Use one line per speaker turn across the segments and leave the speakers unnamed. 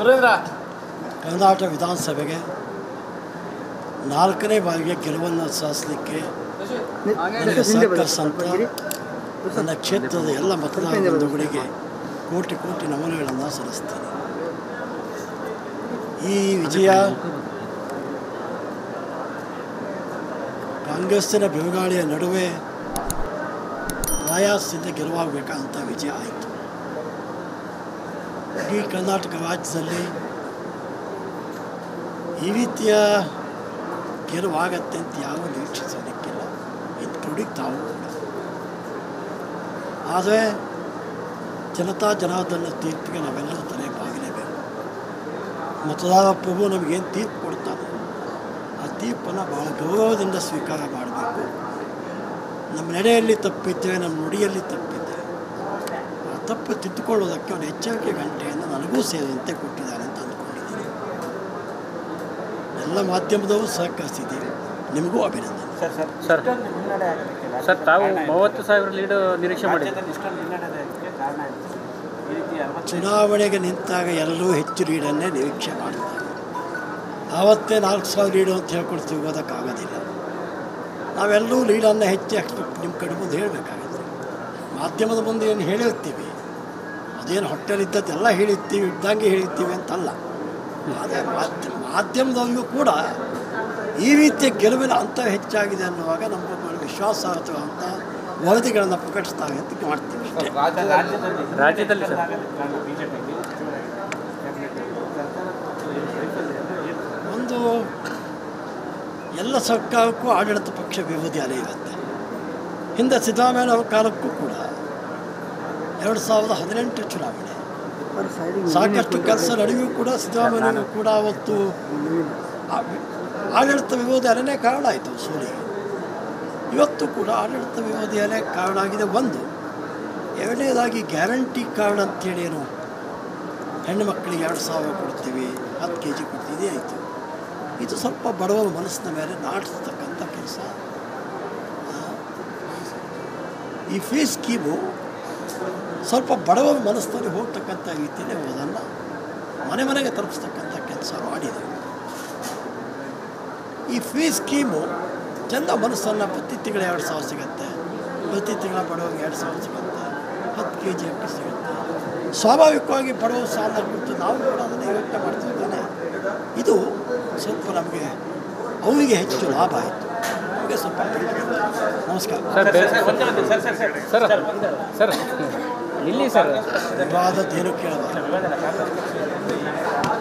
ಸುರೇಂದ್ರ
ಕರ್ನಾಟಕ ವಿಧಾನಸಭೆಗೆ ನಾಲ್ಕನೇ ಬಾರಿಗೆ ಗೆಲುವನ್ನು ಸಾಧಿಸಲಿಕ್ಕೆ ನನಗೆ ಸಹಕರಿಸಂತ ನನ್ನ ಕ್ಷೇತ್ರದ ಎಲ್ಲ ಮತದಾರ ಬಂಧುಗಳಿಗೆ ಕೋಟಿ ಕೋಟಿ ನಮನಗಳನ್ನು ಸಲ್ಲಿಸ್ತೇನೆ ಈ ವಿಜಯ ಕಾಂಗ್ರೆಸ್ಸಿನ ಬೆಳಗಾಳಿಯ ನಡುವೆ ಪ್ರಯಾಸದಿಂದ ಗೆಲುವಾಗಬೇಕಂತ ವಿಜಯ ಆಯಿತು ಇಡೀ ಕರ್ನಾಟಕ ರಾಜ್ಯದಲ್ಲಿ ಈ ರೀತಿಯ ಗೆಲುವಾಗತ್ತೆ ಅಂತ ಯಾವ ನಿರೀಕ್ಷಿಸೋದಕ್ಕಿಲ್ಲ ಇನ್ಕ್ಲೂಡಿಂಗ್ ತಾವು ಕೂಡ ಆದರೆ ಜನತಾ ಜನಾರ್ದನ ತೀರ್ಪಿಗೆ ನಾವೆಲ್ಲರೂ ತಲೆ ಬಾಗಲೇಬೇಕು ಮತದಾರ ಪ್ರಭು ನಮಗೇನು ತೀರ್ಪು ಕೊಡ್ತಾನೆ ಆ ತೀರ್ಪನ್ನು ಭಾಳ ಗೌರವದಿಂದ ಸ್ವೀಕಾರ ಮಾಡಬೇಕು ನಮ್ಮ ನಡೆಯಲ್ಲಿ ತಪ್ಪಿದ್ದೇವೆ ನಮ್ಮ ನುಡಿಯಲ್ಲಿ ತಪ್ಪಿದ್ದೇವೆ ಆ ತಪ್ಪು ತಿದ್ದುಕೊಳ್ಳೋದಕ್ಕೆ ಒಂದು ಎಚ್ಚರಿಕೆ ಗಂಟೆಯನ್ನು ನನಗೂ ಸೇರಿದಂತೆ ಕೊಟ್ಟಿದ್ದಾರೆ ಅಂತ ಅಂದ್ಕೊಂಡಿದ್ದೀನಿ ಎಲ್ಲ ಮಾಧ್ಯಮದವರು ಸಹಕರಿಸಿದ್ದೀವಿ ನಿಮಗೂ ಅಭಿನಂದನೆ
ಸರ್ ಸರ್
ಸರ್
ಇಷ್ಟೊಂದು ಮುನ್ನಡೆ ಆಗಲಿಕ್ಕಿಲ್ಲ
ಸರ್ ತಾವು ಮೂವತ್ತು ಸಾವಿರ ಲೀಡ್ ನಿರೀಕ್ಷೆ ಮಾಡಿದ್ರಿ
ರಾಜ್ಯದಲ್ಲಿ ಇಷ್ಟೊಂದು ಮುನ್ನಡೆ ಆಗಲಿಕ್ಕೆ ಕಾರಣ ಏನು ಸರ್? ಈ ರೀತಿ ಅರವತ್ತು
ಚುನಾವಣೆಗೆ ನಿಂತಾಗ ಎಲ್ಲರೂ ಹೆಚ್ಚು ಲೀಡನ್ನೇ ನಿರೀಕ್ಷೆ ಮಾಡ್ತಾರೆ ಆವತ್ತೇ ನಾಲ್ಕು ಸಾವಿರ ಲೀಡು ಅಂತ ಹೇಳ್ಕೊಂಡು ಸಿಗೋದಕ್ಕಾಗೋದಿಲ್ಲ ನಾವೆಲ್ಲರೂ ಲೀಡನ್ನು ಹೆಚ್ಚು ಎಕ್ಸ್ಪೆಕ್ಟ್ ನಿಮ್ಮ ಕಡೆ ಮುಂದೆ ಹೇಳಬೇಕಾಗುತ್ತೆ ಮಾಧ್ಯಮದ ಮುಂದೆ ಏನು ಹೇಳಿರ್ತೀವಿ ಅದೇನು ಹೊಟ್ಟೆಲಿದ್ದದ್ದೆಲ್ಲ ಹೇಳಿರ್ತೀವಿ ಇದ್ದಂಗೆ ಹೇಳಿರ್ತೀವಿ ಅಂತಲ್ಲ ಆದರೆ ಮಾಧ್ಯಮ ಮಾಧ್ಯಮದಲ್ಲಿಯೂ ಕೂಡ ಈ ರೀತಿಯ ಗೆಲುವಿನ ಅಂತ ಹೆಚ್ಚಾಗಿದೆ ಅನ್ನುವಾಗ ನಮ್ಮ ಮೇಲೆ ವಿಶ್ವಾಸಾರ್ಹವಾದಂಥ ವರದಿಗಳನ್ನು ಪ್ರಕಟಿಸ್ತಾರೆ ಅಂತ ಮಾಡ್ತೀವಿ ಅಷ್ಟೇ
ಸರ್, ರಾಜ್ಯದಲ್ಲಿ
ರಾಜ್ಯದಲ್ಲಿ ಸರ್.
ಆಗಲಿಕ್ಕೆ ಕಾರಣ ಬಿಜೆಪಿಗೆ
ಒಂದು ಎಲ್ಲ ಸರ್ಕಾರಕ್ಕೂ ಆಡಳಿತ ಪಕ್ಷ ವಿರೋಧಿ ಅಲೆ ಇರುತ್ತೆ ಹಿಂದೆ ಸಿದ್ದರಾಮಯ್ಯನವರ ಕಾಲಕ್ಕೂ ಕೂಡ ಎರಡು ಸಾವಿರದ ಹದಿನೆಂಟು ಚುನಾವಣೆ ಸಾಕಷ್ಟು ಕೆಲಸ ನಡೆಯೂ ಕೂಡ ಸಿದ್ದರಾಮಯ್ಯನವರು ಕೂಡ ಅವತ್ತು ಆ- ಆಡಳಿತ ವಿರೋಧಿ ಅಲೆನೇ ಕಾರಣ ಆಯಿತು ಸೋಲಿಗೆ ಇವತ್ತು ಕೂಡ ಆಡಳಿತ ವಿರೋಧಿ ಅಲೆ ಕಾರಣ ಆಗಿದೆ ಒಂದು ಎರಡನೇದಾಗಿ ಗ್ಯಾರಂಟಿ ಕಾರ್ಡ್ ಅಂತೇಳಿ ಏನು ಹೆಣ್ಣು ಮಕ್ಕಳಿಗೆ ಎರಡು ಸಾವಿರ ಕೊಡ್ತೀವಿ ಹತ್ತು ಕೆ ಜಿ ಕೊಡ್ತೀವಿ ಆಯಿತು ಇದು ಸ್ವಲ್ಪ ಬಡವರ ಮನಸ್ಸಿನ ಮೇಲೆ ನಾಟಿಸ್ತಕ್ಕಂಥ ಕೆಲಸ ಈ ಫೀ ಸ್ಕೀಮು ಸ್ವಲ್ಪ ಬಡವರ ಮನಸ್ಸಿನಲ್ಲಿ ಹೋಗ್ತಕ್ಕಂಥ ರೀತಿಯಲ್ಲಿ ಅದನ್ನು ಮನೆ ಮನೆಗೆ ತಲುಪಿಸ್ತಕ್ಕಂಥ ಕೆಲಸ ಮಾಡಿದೆ ಈ ಫೀ ಸ್ಕೀಮು ಚಂದ ಮನಸ್ಸನ್ನು ಪ್ರತಿ ತಿಂಗಳು ಎರಡು ಸಾವಿರ ಸಿಗುತ್ತೆ ಪ್ರತಿ ತಿಂಗಳ ಬಡವರಿಗೆ ಎರಡು ಸಾವಿರ ಸಿಗುತ್ತೆ ಹತ್ತು ಕೆ ಜಿ ಅಕ್ಕಿ ಸಿಗುತ್ತೆ ಸ್ವಾಭಾವಿಕವಾಗಿ ಬಡವರು ಸಾಲ ಕೊಟ್ಟು ನಾವು ಕೂಡ ಅದನ್ನೇ ಯೋಚನೆ ಮಾಡ್ತಿದ್ದಾನೆ ಇದು ಸ್ವಲ್ಪ ನಮಗೆ ಅವರಿಗೆ ಹೆಚ್ಚು ಲಾಭ ಆಯಿತು ನಮಗೆ ಸ್ವಲ್ಪ ಬೆನಿಫಿಟ್ ಆಯ್ತು. ನಮಸ್ಕಾರ
ಸರ್ ಬೇರೆ
ಸರ್ ಒಂದೇ ಒಂದು sir sir sir
sir
sir ಒಂದೇ
ಸರ್ ಇಲ್ಲಿ ಸರ್
ವಿವಾದದ್ದೇನು ಕೇಳಬಾರ್ದು
ವಿವಾದನ ಕಾಂಗ್ರೆಸ್ ಪಕ್ಷ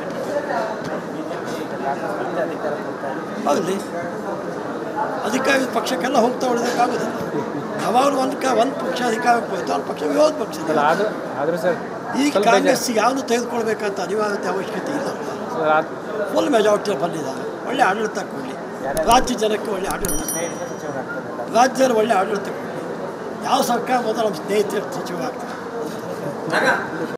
ಬಿಜೆಪಿ ಅಧಿಕಾರ ಕೊಡ್ತಾ ಇದೆ
ಆಗಲಿ ಅಧಿಕಾರಿ ಪಕ್ಷಕ್ಕೆಲ್ಲ ಹೋಗ್ತಾ ಉಳಿದಕ್ಕಾಗೋದಿಲ್ಲ ಯಾವಾಗಲೂ ಒಂದು ಕ ಒಂದು ಪಕ್ಷ ಅಧಿಕಾರಕ್ಕೆ ಹೋಯ್ತು ಒಂದು ಪಕ್ಷ ವಿರೋಧ ಪಕ್ಷ
ಅಲ್ಲ ಆದರೂ ಆದರೂ ಸರ್
ಈಗ
ಸ್ವಲ್ಪ
ಕಾಂಗ್ರೆಸ್ ಯಾವುದು ತೆಗೆದುಕೊಳ್ಬೇಕಂತ ಅನಿವಾರ್ಯತೆ ಅವಶ್ಯಕತೆ ಇಲ್ಲ
ಸರ್ ಆದ್-
ಫುಲ್ ಮೆಜಾರಿಟಿ ಬಂದಿದ್ದಾರೆ ಒಳ್ಳೆ ಆಡಳಿತ ಕೊಡಲಿ ರಾಜ್ಯ ಜನಕ್ಕೆ ಒಳ್ಳೆ ಆಡಳಿತ ಕೊಡ್ಲಿ.
ಸ್ನೇಹಿತರ ಸಚಿವರಾಗ್ತಾರಲ್ಲ
ರಾಜ್ಯದಲ್ಲಿ ಒಳ್ಳೆ ಆಡಳಿತ ಕೊಡಲಿ ಯಾವ ಸರ್ಕಾರ ಮೊದಲು ನಮ್ಮ ಸ್ನೇಹಿತರ ಸಚಿವರಾಗ್ತಾರೆ